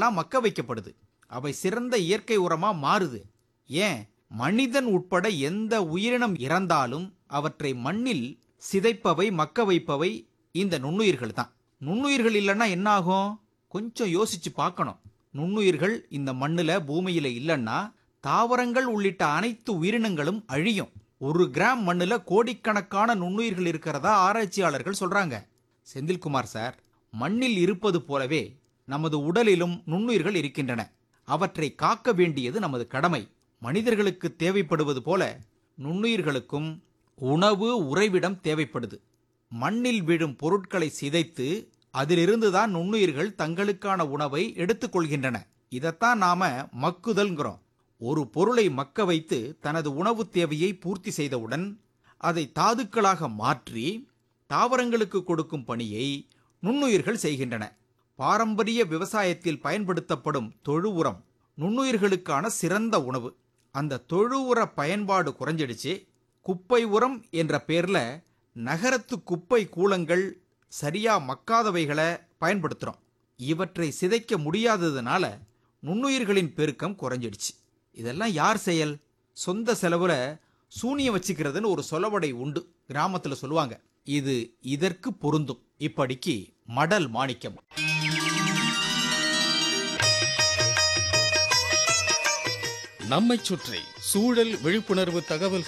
எல்லாம் மக்க வைக்கப்படுது அவை சிறந்த இயற்கை உரமா மாறுது ஏன் மனிதன் உட்பட எந்த உயிரினம் இறந்தாலும் அவற்றை மண்ணில் சிதைப்பவை மக்க வைப்பவை இந்த நுண்ணுயிர்கள் தான் நுண்ணுயிர்கள் இல்லைன்னா என்ன ஆகும் கொஞ்சம் யோசிச்சு பார்க்கணும் நுண்ணுயிர்கள் இந்த மண்ணுல பூமியில இல்லைன்னா தாவரங்கள் உள்ளிட்ட அனைத்து உயிரினங்களும் அழியும் ஒரு கிராம் மண்ணுல கோடிக்கணக்கான நுண்ணுயிர்கள் இருக்கிறதா ஆராய்ச்சியாளர்கள் சொல்றாங்க செந்தில்குமார் சார் மண்ணில் இருப்பது போலவே நமது உடலிலும் நுண்ணுயிர்கள் இருக்கின்றன அவற்றை காக்க வேண்டியது நமது கடமை மனிதர்களுக்கு தேவைப்படுவது போல நுண்ணுயிர்களுக்கும் உணவு உறைவிடம் தேவைப்படுது மண்ணில் விழும் பொருட்களை சிதைத்து அதிலிருந்து தான் நுண்ணுயிர்கள் தங்களுக்கான உணவை எடுத்துக்கொள்கின்றன இதைத்தான் நாம மக்குதல்ங்கிறோம் ஒரு பொருளை மக்க வைத்து தனது உணவு தேவையை பூர்த்தி செய்தவுடன் அதை தாதுக்களாக மாற்றி தாவரங்களுக்கு கொடுக்கும் பணியை நுண்ணுயிர்கள் செய்கின்றன பாரம்பரிய விவசாயத்தில் பயன்படுத்தப்படும் தொழு உரம் நுண்ணுயிர்களுக்கான சிறந்த உணவு அந்த தொழு உர பயன்பாடு குறைஞ்சிடுச்சு குப்பை உரம் என்ற பேர்ல நகரத்து குப்பை கூலங்கள் சரியா மக்காதவைகளை பயன்படுத்துறோம் இவற்றை சிதைக்க முடியாததுனால நுண்ணுயிர்களின் பெருக்கம் குறைஞ்சிடுச்சு இதெல்லாம் யார் செயல் சொந்த செலவுல சூனியம் வச்சுக்கிறதுன்னு ஒரு சொலவடை உண்டு கிராமத்துல சொல்லுவாங்க இது இதற்கு பொருந்தும் இப்படிக்கு மடல் மாணிக்கம் நம்மைச் சுற்றி சூழல் விழிப்புணர்வு தகவல்